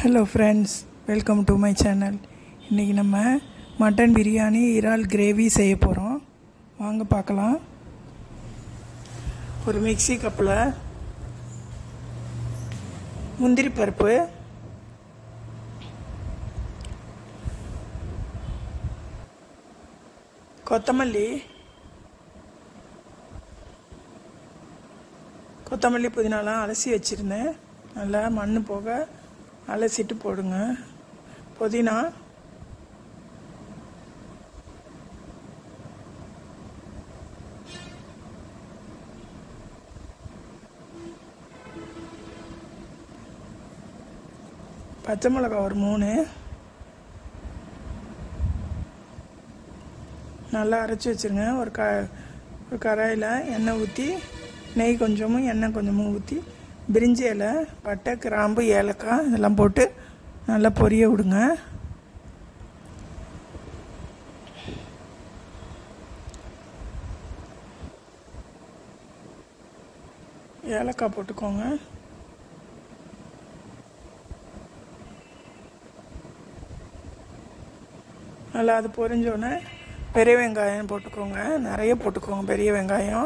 hello friends welcome to my channel இன்றைக்கி நம்ம mutton biryani இறால் கிரேவி செய்ய போகிறோம் வாங்க பார்க்கலாம் ஒரு மிக்ஸி கப்பில் முந்திரி பருப்பு கொத்தமல்லி கொத்தமல்லி புதினாலாம் அலசி வச்சுருந்தேன் நல்லா மண் போக அலசிட்டு போடுங்க புதினா பச்சை மிளகாய் ஒரு மூணு நல்லா அரைச்சி வச்சுருங்க ஒரு க ஒரு கடாயில் எண்ணெய் ஊற்றி நெய் கொஞ்சமும் எண்ணெய் கொஞ்சமும் ஊற்றி பிரிஞ்சி இலை பட்டை கிராம்பு ஏலக்காய் இதெல்லாம் போட்டு நல்லா பொரிய விடுங்க ஏலக்காய் போட்டுக்கோங்க நல்லா அது பொரிஞ்சோடனே பெரிய வெங்காயம் போட்டுக்கோங்க நிறைய போட்டுக்கோங்க பெரிய வெங்காயம்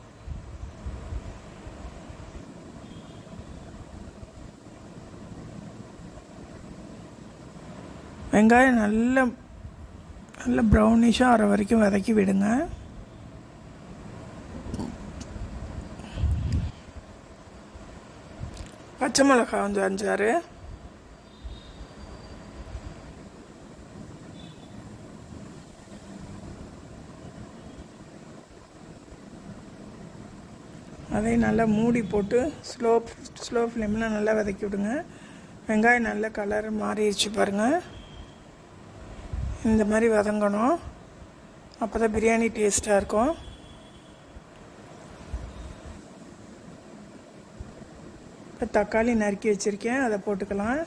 வெங்காயம் நல்ல நல்ல ப்ரௌனிஷாக வர வரைக்கும் வதக்கி விடுங்க பச்சை மிளகாய் கொஞ்சம் அஞ்சாறு அதையும் நல்லா மூடி போட்டு ஸ்லோ ஸ்லோ ஃப்ளேமில் நல்லா வதக்கி விடுங்க வெங்காயம் நல்ல கலர் மாறிடுச்சு பாருங்கள் இந்த மாதிரி வதங்கணும் அப்போ தான் பிரியாணி டேஸ்ட்டாக இருக்கும் இப்போ தக்காளி நறுக்கி வச்சுருக்கேன் அதை போட்டுக்கலாம்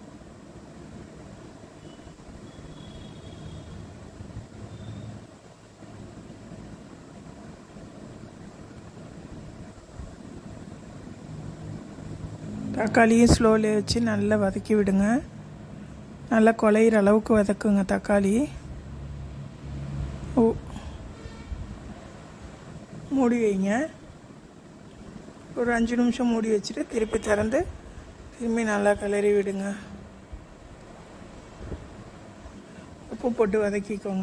தக்காளியும் ஸ்லோவில் வச்சு நல்லா வதக்கி விடுங்க நல்லா குழையிற அளவுக்கு வதக்குங்க தக்காளி ஓ மூடி வைங்க ஒரு அஞ்சு நிமிஷம் மூடி வச்சுட்டு திருப்பி திறந்து திரும்பி நல்லா கிளறி விடுங்க உப்பு போட்டு வதக்கிக்கோங்க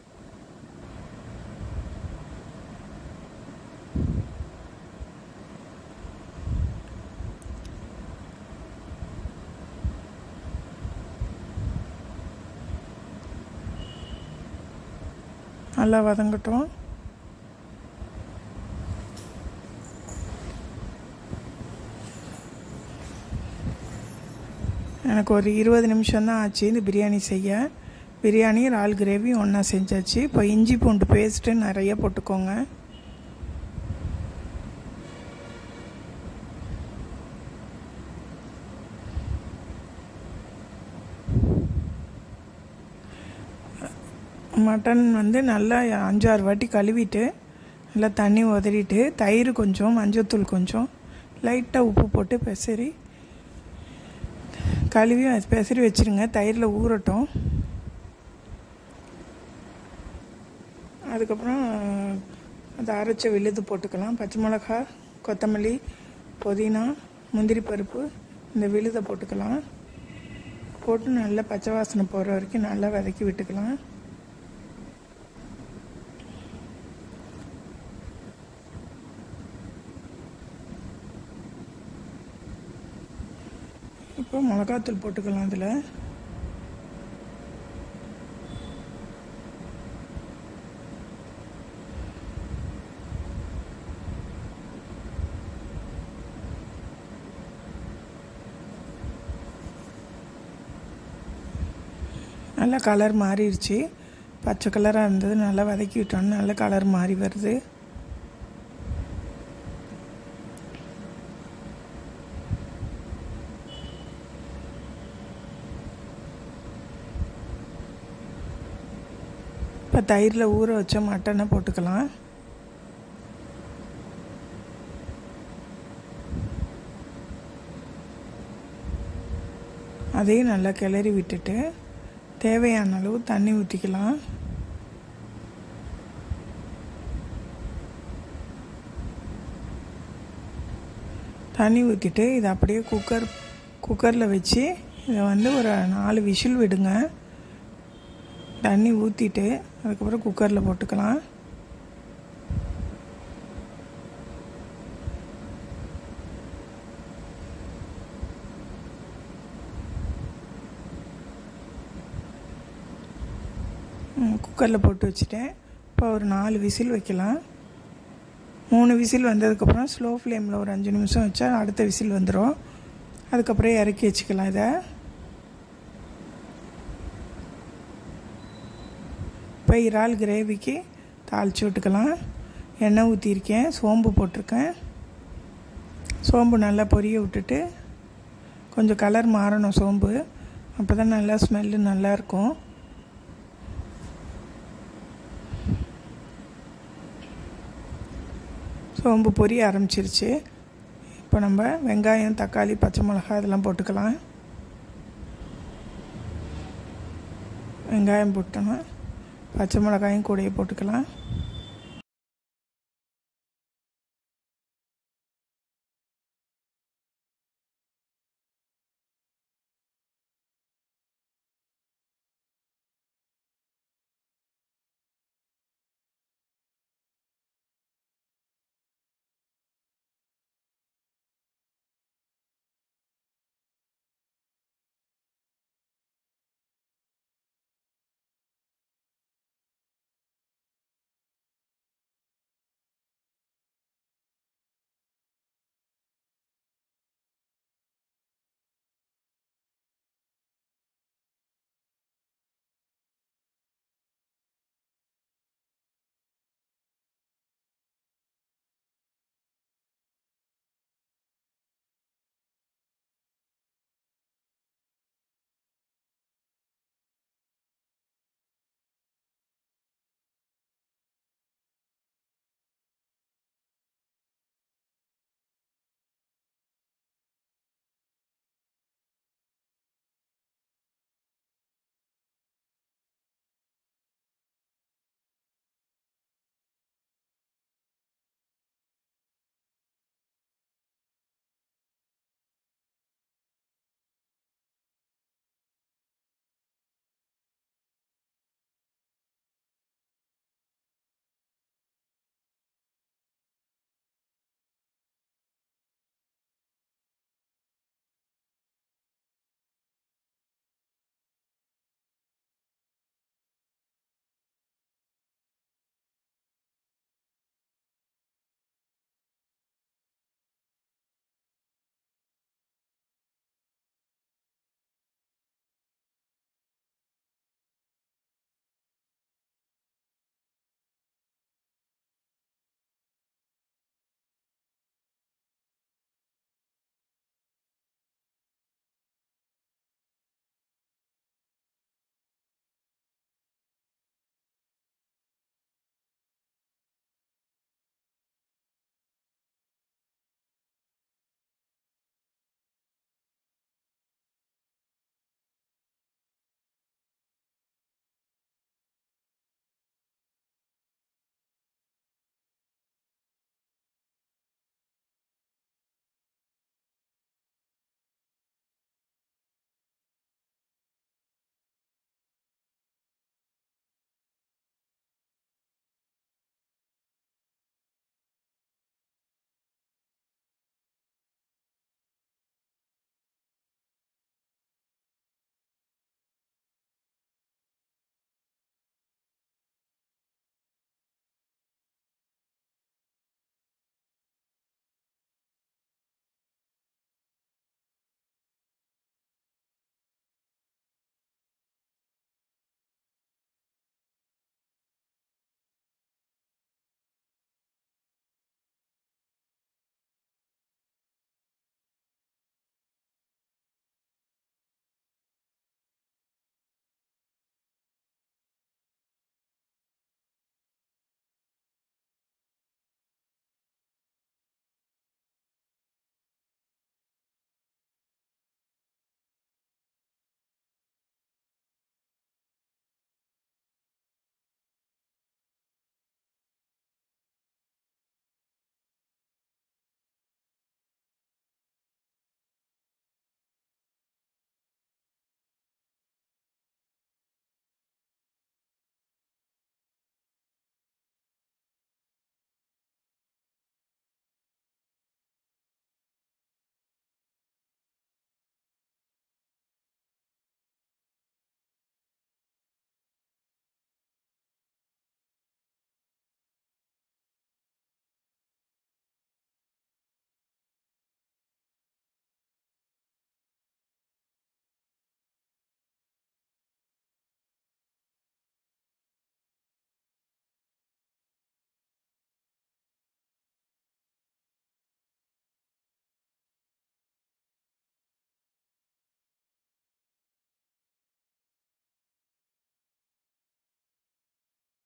நல்லா வதங்கட்டும் எனக்கு ஒரு இருபது நிமிஷம் தான் ஆச்சு இந்த பிரியாணி செய்ய பிரியாணி இறால் கிரேவி ஒன்றா செஞ்சாச்சு இப்போ இஞ்சி பூண்டு பேஸ்ட்டு நிறைய போட்டுக்கோங்க மட்டன் வந்து நல்லா அஞ்சாறு வாட்டி கழுவிட்டு நல்லா தண்ணி உதறிட்டு தயிர் கொஞ்சம் மஞ்சத்தூள் கொஞ்சம் லைட்டாக உப்பு போட்டு பெசரி கழுவி பெசரி வச்சுருங்க தயிரில் ஊறட்டும் அதுக்கப்புறம் அதை அரைச்ச விழுது போட்டுக்கலாம் பச்சை மிளகா கொத்தமல்லி புதினா முந்திரி பருப்பு இந்த விழுதை போட்டுக்கலாம் போட்டு நல்லா பச்சை வாசனை போகிற வரைக்கும் நல்லா வதக்கி விட்டுக்கலாம் இப்போ மிளகாத்தூள் போட்டுக்கலாம் அதில் நல்லா கலர் மாறிடுச்சு பச்சை கலராக இருந்தது நல்லா வதக்கி விட்டோன்னு நல்ல கலர் மாறி வருது இப்போ தயிரில் ஊற வச்ச மட்டனை போட்டுக்கலாம் அதையும் நல்லா கிளறி விட்டுட்டு தேவையான அளவு தண்ணி ஊற்றிக்கலாம் தண்ணி ஊற்றிட்டு இதை அப்படியே குக்கர் குக்கரில் வச்சு இதை வந்து ஒரு நாலு விசில் விடுங்க தண்ணி ஊற்றிட்டு அதுக்கப்புறம் குக்கரில் போட்டுக்கலாம் குக்கரில் போட்டு வச்சுட்டேன் இப்போ ஒரு நாலு விசில் வைக்கலாம் மூணு விசில் வந்ததுக்கப்புறம் ஸ்லோ ஃப்ளேமில் ஒரு அஞ்சு நிமிஷம் வச்சா அடுத்த விசில் வந்துடும் அதுக்கப்புறம் இறக்கி வச்சுக்கலாம் இதை இப்போ இறால் கிரேவிக்கு தாளித்து விட்டுக்கலாம் எண்ணெய் ஊற்றிருக்கேன் சோம்பு போட்டிருக்கேன் சோம்பு நல்லா பொரிய விட்டுட்டு கொஞ்சம் கலர் மாறணும் சோம்பு அப்போ தான் நல்லா ஸ்மெல்லு நல்லாயிருக்கும் சோம்பு பொரிய ஆரம்பிச்சிருச்சு இப்போ நம்ம வெங்காயம் தக்காளி பச்சை மிளகாய் இதெல்லாம் போட்டுக்கலாம் வெங்காயம் போட்டோன்னா பச்சை மிளகாயும் கூடயே போட்டுக்கலாம்